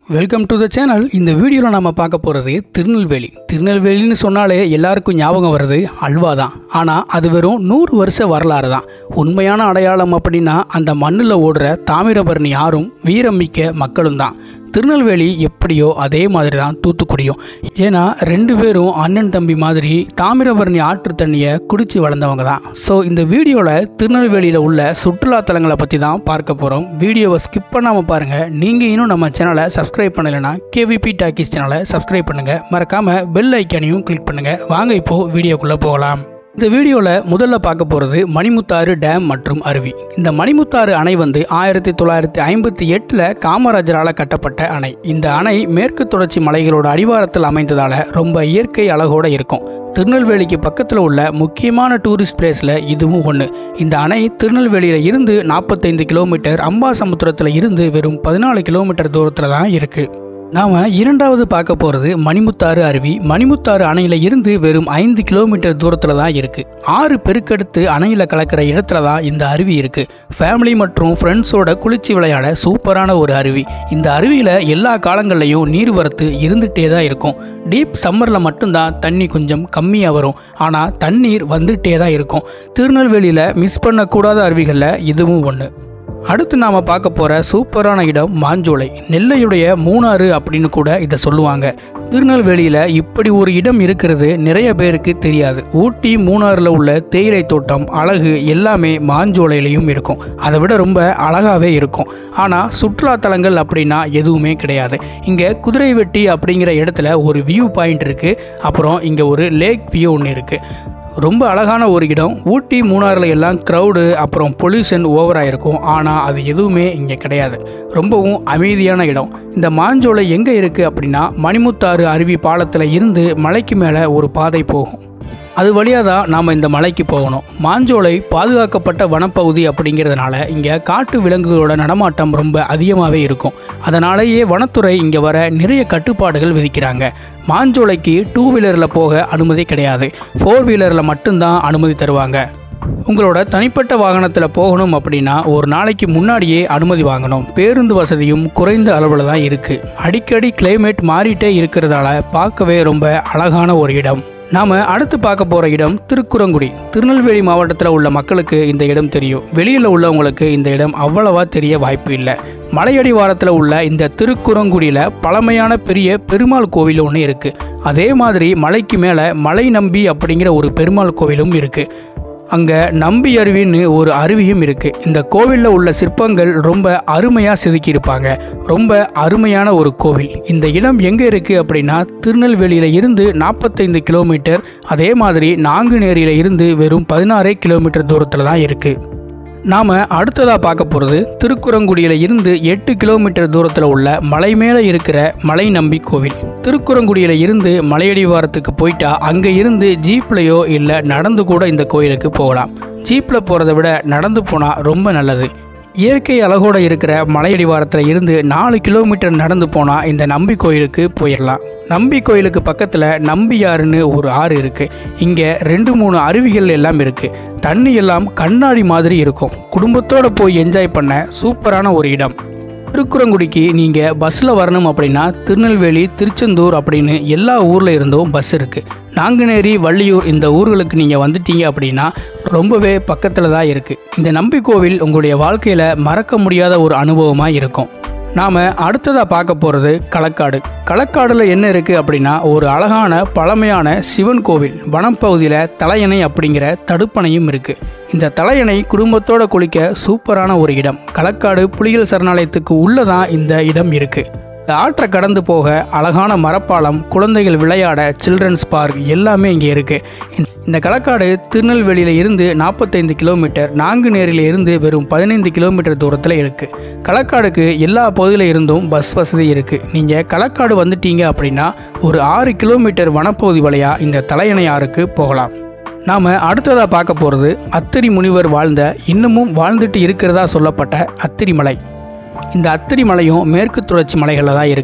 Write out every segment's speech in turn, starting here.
welcome to the channel இந்த வீடியோவில் நம்ம பார்க்க போகிறது திருநெல்வேலி திருநெல்வேலின்னு சொன்னாலே எல்லாருக்கும் ஞாபகம் வருது அல்வா தான் ஆனால் அது வெறும் நூறு வருஷ வரலாறு தான் உண்மையான அடையாளம் அப்படின்னா அந்த மண்ணில் ஓடுற தாமிரபரணி ஆறும் வீரமிக்க மக்களும் தான் திருநெல்வேலி எப்படியோ அதே மாதிரி தான் தூத்துக்குடியும் ஏன்னா ரெண்டு பேரும் அண்ணன் தம்பி மாதிரி தாமிரபரணி ஆற்று தண்ணியை குடிச்சு வளர்ந்தவங்க தான் ஸோ இந்த வீடியோவில் திருநெல்வேலியில் உள்ள சுற்றுலா தலங்களை பற்றி தான் பார்க்க போகிறோம் வீடியோவை ஸ்கிப் பண்ணாமல் பாருங்கள் நீங்கள் இன்னும் நம்ம சேனலை சப்ஸ்கிரைப் பண்ணலைன்னா கேவிபி டாக்கிஸ் சேனலை சப்ஸ்கிரைப் பண்ணுங்கள் மறக்காமல் பெல் ஐக்கானையும் கிளிக் பண்ணுங்கள் வாங்க இப்போது வீடியோக்குள்ளே போகலாம் இந்த வீடியோவில் முதல்ல பார்க்க போகிறது மணிமுத்தாறு டேம் மற்றும் அருவி இந்த மணிமுத்தாறு அணை வந்து ஆயிரத்தி தொள்ளாயிரத்தி ஐம்பத்தி எட்டில் காமராஜரால் கட்டப்பட்ட அணை இந்த அணை மேற்கு தொடர்ச்சி மலைகளோட அடிவாரத்தில் அமைந்ததால் ரொம்ப இயற்கை அழகோட இருக்கும் திருநெல்வேலிக்கு பக்கத்தில் உள்ள முக்கியமான டூரிஸ்ட் பிளேஸில் இதுவும் ஒன்று இந்த அணை திருநெல்வேலியில் இருந்து நாற்பத்தைந்து கிலோமீட்டர் அம்பாசமுத்திரத்தில் இருந்து வெறும் பதினாலு கிலோமீட்டர் தூரத்தில் தான் இருக்குது நாம் இரண்டாவது பார்க்க போகிறது மணிமுத்தாறு அருவி மணிமுத்தாறு அணையில் இருந்து வெறும் ஐந்து கிலோமீட்டர் தூரத்தில் தான் இருக்குது ஆறு பெருக்கெடுத்து அணையில் கலக்கிற இடத்துல தான் இந்த அருவி இருக்குது ஃபேமிலி மற்றும் ஃப்ரெண்ட்ஸோட குளிச்சு விளையாட சூப்பரான ஒரு அருவி இந்த அருவியில் எல்லா காலங்கள்லையும் நீர்வரத்து இருந்துகிட்டே தான் இருக்கும் டீப் சம்மரில் மட்டும்தான் தண்ணி கொஞ்சம் கம்மியாக வரும் ஆனால் தண்ணீர் வந்துகிட்டே தான் இருக்கும் திருநெல்வேலியில் மிஸ் பண்ணக்கூடாத அருவிகளில் இதுவும் ஒன்று அடுத்து நாம் பார்க்க போகிற சூப்பரான இடம் மாஞ்சோலை நெல்லையுடைய மூணாறு அப்படின்னு கூட இதை சொல்லுவாங்க திருநெல்வேலியில் இப்படி ஒரு இடம் இருக்கிறது நிறைய பேருக்கு தெரியாது ஊட்டி மூணாறில் உள்ள தேயிலை தோட்டம் அழகு எல்லாமே மாஞ்சோலையிலையும் இருக்கும் அதை விட ரொம்ப அழகாகவே இருக்கும் ஆனால் சுற்றுலா தலங்கள் அப்படின்னா எதுவுமே கிடையாது இங்கே குதிரை வெட்டி அப்படிங்கிற இடத்துல ஒரு வியூ பாயிண்ட் இருக்குது அப்புறம் இங்கே ஒரு லேக் வியூ ஒன்று இருக்குது ரொம்ப அழகான ஒரு இடம் ஊட்டி மூணாறில் எல்லாம் க்ரௌடு அப்புறம் பொல்யூஷன் ஓவராக இருக்கும் ஆனால் அது எதுவுமே இங்கே கிடையாது ரொம்பவும் அமைதியான இடம் இந்த மாஞ்சோலை எங்கே இருக்குது அப்படின்னா மணிமுத்தாறு அருவி பாலத்தில் இருந்து மலைக்கு மேலே ஒரு பாதை போகும் அது வழியாக தான் நாம் இந்த மலைக்கு போகணும் மாஞ்சோலை பாதுகாக்கப்பட்ட வனப்பகுதி அப்படிங்கிறதுனால இங்கே காட்டு விலங்குகளோட நடமாட்டம் ரொம்ப அதிகமாகவே இருக்கும் அதனாலேயே வனத்துறை இங்கே வர நிறைய கட்டுப்பாடுகள் விதிக்கிறாங்க மாஞ்சோலைக்கு டூ வீலரில் போக அனுமதி கிடையாது ஃபோர் வீலரில் மட்டும்தான் அனுமதி தருவாங்க உங்களோட தனிப்பட்ட வாகனத்தில் போகணும் அப்படின்னா ஒரு நாளைக்கு முன்னாடியே அனுமதி வாங்கணும் பேருந்து வசதியும் குறைந்த அளவில் தான் இருக்குது அடிக்கடி கிளைமேட் மாறிட்டே இருக்கிறதால பார்க்கவே ரொம்ப அழகான ஒரு இடம் நாம் அடுத்து பார்க்க போகிற இடம் திருக்குறங்குடி திருநெல்வேலி மாவட்டத்தில் உள்ள மக்களுக்கு இந்த இடம் தெரியும் வெளியில் உள்ளவங்களுக்கு இந்த இடம் அவ்வளவா தெரிய வாய்ப்பு இல்லை மலையடிவாரத்தில் உள்ள இந்த திருக்குறங்குடியில் பழமையான பெரிய பெருமாள் கோவில் ஒன்று இருக்குது அதே மாதிரி மலைக்கு மேலே மலை நம்பி அப்படிங்கிற ஒரு பெருமாள் கோவிலும் இருக்குது அங்கே நம்பி அருவின்னு ஒரு அருவியும் இருக்குது இந்த கோவிலில் உள்ள சிற்பங்கள் ரொம்ப அருமையாக செதுக்கியிருப்பாங்க ரொம்ப அருமையான ஒரு கோவில் இந்த இடம் எங்கே இருக்குது அப்படின்னா திருநெல்வேலியில் இருந்து நாற்பத்தைந்து கிலோமீட்டர் அதே மாதிரி நாங்குநேரியில் இருந்து வெறும் பதினாறே கிலோமீட்டர் தூரத்தில் தான் இருக்குது நாம் அடுத்ததாக பார்க்க போகிறது திருக்குறங்குடியில் இருந்து எட்டு கிலோமீட்டர் தூரத்தில் உள்ள மலை மேலே இருக்கிற மலை நம்பி கோவில் திருக்குறங்குடியில் இருந்து மலையடிவாரத்துக்கு போயிட்டா அங்கே இருந்து ஜீப்லேயோ இல்லை நடந்து கூட இந்த கோயிலுக்கு போகலாம் ஜீப்பில் போகிறத விட நடந்து போனால் ரொம்ப நல்லது இயற்கை அழகோடு இருக்கிற மலையடிவாரத்தில் இருந்து நாலு கிலோமீட்டர் நடந்து போனால் இந்த நம்பி கோயிலுக்கு போயிடலாம் நம்பி கோயிலுக்கு பக்கத்தில் நம்பியாறுன்னு ஒரு ஆறு இருக்குது இங்கே ரெண்டு மூணு அருவிகள் எல்லாம் இருக்குது தண்ணி எல்லாம் கண்ணாடி மாதிரி இருக்கும் குடும்பத்தோடு போய் என்ஜாய் பண்ண சூப்பரான ஒரு இடம் திருக்குறங்குடிக்கு நீங்கள் பஸ்ஸில் வரணும் அப்படின்னா திருநெல்வேலி திருச்செந்தூர் அப்படின்னு எல்லா ஊரில் இருந்தும் பஸ் இருக்குது நாங்குநேரி வள்ளியூர் இந்த ஊர்களுக்கு நீங்கள் வந்துட்டீங்க அப்படின்னா ரொம்பவே பக்கத்தில் தான் இருக்குது இந்த நம்பி கோவில் உங்களுடைய வாழ்க்கையில் மறக்க முடியாத ஒரு அனுபவமாக இருக்கும் நாம் அடுத்ததாக பார்க்க போகிறது களக்காடு களக்காடில் என்ன இருக்குது அப்படின்னா ஒரு அழகான பழமையான சிவன் கோவில் வனப்பகுதியில் தலையணை அப்படிங்கிற தடுப்பணையும் இருக்குது இந்த தலையணை குடும்பத்தோட குளிக்க சூப்பரான ஒரு இடம் களக்காடு புலிகள் சரணாலயத்துக்கு உள்ளே தான் இந்த இடம் இருக்குது இந்த ஆற்றை கடந்து போக அழகான மரப்பாலம் குழந்தைகள் விளையாட சில்ட்ரன்ஸ் பார்க் எல்லாமே இங்கே இருக்குது இந்த களக்காடு திருநெல்வேலியில் இருந்து நாற்பத்தைந்து கிலோமீட்டர் நாங்குநேரியில் இருந்து வெறும் பதினைந்து கிலோமீட்டர் தூரத்தில் இருக்குது களக்காடுக்கு எல்லா பகுதியில் இருந்தும் பஸ் வசதி இருக்குது நீங்கள் களக்காடு வந்துட்டீங்க அப்படின்னா ஒரு ஆறு கிலோமீட்டர் வனப்பகுதி வழியாக இந்த தலையணை ஆறுக்கு போகலாம் நாம் அடுத்ததாக பார்க்க போகிறது அத்திரி முனிவர் வாழ்ந்த இன்னமும் வாழ்ந்துட்டு இருக்கிறதா சொல்லப்பட்ட அத்திரி மலை இந்த அத்திரி மலையும் மேற்கு தொடர்ச்சி மலைகளில் தான் இருக்குது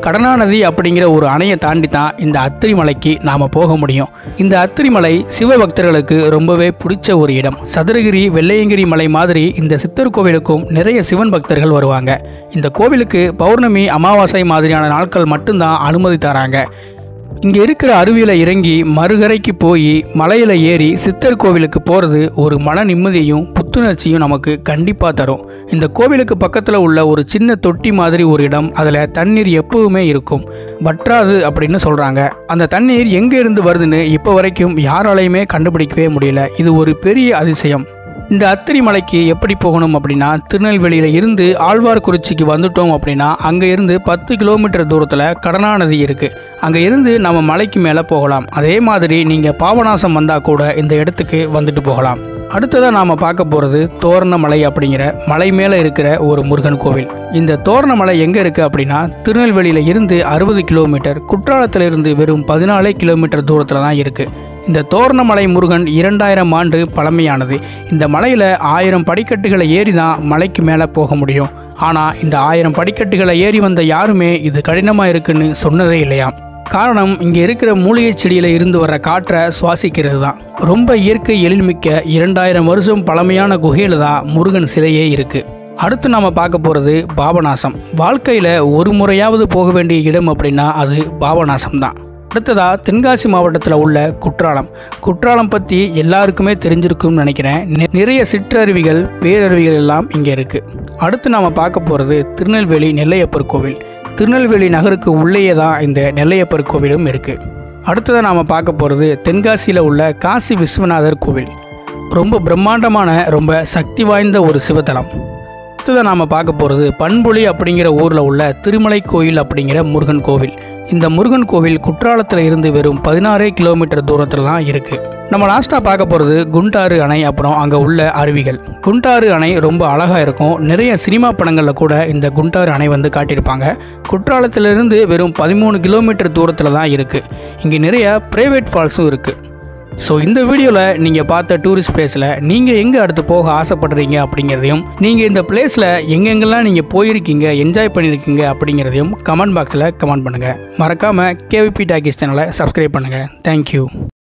கடனாநதி அப்படிங்கிற ஒரு அணையை தாண்டி தான் இந்த அத்திரி மலைக்கு நாம் போக முடியும் இந்த அத்திரி மலை சிவபக்தர்களுக்கு ரொம்பவே பிடிச்ச ஒரு இடம் சதுரகிரி வெள்ளையங்கிரி மலை மாதிரி இந்த சித்தர் கோவிலுக்கும் நிறைய சிவன் பக்தர்கள் வருவாங்க இந்த கோவிலுக்கு பௌர்ணமி அமாவாசை மாதிரியான நாட்கள் மட்டும்தான் அனுமதி தராங்க இங்கே இருக்கிற அருவியில் இறங்கி மறுகரைக்கு போய் மலையில் ஏறி சித்தர் கோவிலுக்கு போகிறது ஒரு மன நிம்மதியையும் புத்துணர்ச்சியும் நமக்கு கண்டிப்பாக தரும் இந்த கோவிலுக்கு பக்கத்தில் உள்ள ஒரு சின்ன தொட்டி மாதிரி ஒரு இடம் அதில் தண்ணீர் எப்பவுமே இருக்கும் வற்றாது அப்படின்னு சொல்கிறாங்க அந்த தண்ணீர் எங்கே இருந்து வருதுன்னு இப்போ வரைக்கும் யாராலையுமே கண்டுபிடிக்கவே முடியல இது ஒரு பெரிய அதிசயம் இந்த அத்திரி மலைக்கு எப்படி போகணும் அப்படின்னா திருநெல்வேலியில இருந்து ஆழ்வார்குறிச்சிக்கு வந்துட்டோம் அப்படின்னா அங்கே இருந்து பத்து கிலோமீட்டர் தூரத்தில் கடனா நதி இருக்கு அங்கே இருந்து நம்ம மலைக்கு மேலே போகலாம் அதே மாதிரி நீங்கள் பாபநாசம் வந்தால் கூட இந்த இடத்துக்கு வந்துட்டு போகலாம் அடுத்ததாக நாம் பார்க்க போகிறது தோரணமலை அப்படிங்கிற மலை மேலே இருக்கிற ஒரு முருகன் கோவில் இந்த தோரணமலை எங்கே இருக்குது அப்படின்னா திருநெல்வேலியில் இருந்து அறுபது கிலோமீட்டர் குற்றாலத்திலிருந்து வெறும் பதினாலே கிலோமீட்டர் தூரத்தில் தான் இருக்குது இந்த தோரணமலை முருகன் இரண்டாயிரம் ஆண்டு பழமையானது இந்த மலையில் ஆயிரம் படிக்கட்டுகளை ஏறி தான் மலைக்கு மேலே போக முடியும் ஆனால் இந்த ஆயிரம் படிக்கட்டுகளை ஏறி வந்த யாருமே இது கடினமாக இருக்குன்னு சொன்னதே இல்லையாம் காரணம் இங்கே இருக்கிற மூலிகை செடியில் இருந்து வர காற்றை சுவாசிக்கிறது தான் ரொம்ப இயற்கை எழில்மிக்க இரண்டாயிரம் வருஷம் பழமையான குகையில் தான் முருகன் சிலையே இருக்குது அடுத்து நாம் பார்க்க போகிறது பாபநாசம் வாழ்க்கையில் ஒரு முறையாவது போக வேண்டிய இடம் அப்படின்னா அது பாபநாசம் தான் அடுத்ததா தென்காசி மாவட்டத்தில் உள்ள குற்றாலம் குற்றாலம் பற்றி எல்லாருக்குமே தெரிஞ்சிருக்கும்னு நினைக்கிறேன் நி- நிறைய சிற்றருவிகள் பேரருவிகள் எல்லாம் இங்கே இருக்குது அடுத்து நாம் பார்க்க போகிறது திருநெல்வேலி நெல்லையப்பர் கோவில் திருநெல்வேலி நகருக்கு உள்ளேயே தான் இந்த நெல்லையப்பர் கோவிலும் இருக்குது அடுத்ததாக நாம் பார்க்க போகிறது தென்காசியில் உள்ள காசி விஸ்வநாதர் கோவில் ரொம்ப பிரம்மாண்டமான ரொம்ப சக்தி வாய்ந்த ஒரு சிவத்தலம் அடுத்ததாக நாம் பார்க்க போகிறது பண்புலி அப்படிங்கிற ஊரில் உள்ள திருமலை கோயில் அப்படிங்கிற முருகன் கோவில் இந்த முருகன் கோவில் குற்றாலத்தில் இருந்து வெறும் பதினாறே கிலோமீட்டர் தூரத்தில் தான் இருக்குது நம்ம லாஸ்ட்டாக பார்க்க போகிறது குண்டாறு அணை அப்புறம் அங்கே உள்ள அருவிகள் குண்டாறு அணை ரொம்ப அழகாக இருக்கும் நிறைய சினிமா படங்களில் கூட இந்த குண்டாறு அணை வந்து காட்டியிருப்பாங்க குற்றாலத்திலிருந்து வெறும் பதிமூணு கிலோமீட்டர் தூரத்தில் தான் இருக்குது இங்கே நிறைய ப்ரைவேட் ஃபால்ஸும் இருக்குது ஸோ இந்த வீடியோவில் நீங்கள் பார்த்த டூரிஸ்ட் பிளேஸில் நீங்கள் எங்கே அடுத்து போக ஆசைப்படுறீங்க அப்படிங்கிறதையும் நீங்கள் இந்த பிளேஸில் எங்கெங்கெல்லாம் நீங்கள் போயிருக்கீங்க என்ஜாய் பண்ணியிருக்கீங்க அப்படிங்கிறதையும் கமெண்ட் பாக்ஸில் கமெண்ட் பண்ணுங்கள் மறக்காமல் கேவிபி டாக்கிஸ் சேனலை சப்ஸ்கிரைப் பண்ணுங்கள் தேங்க்யூ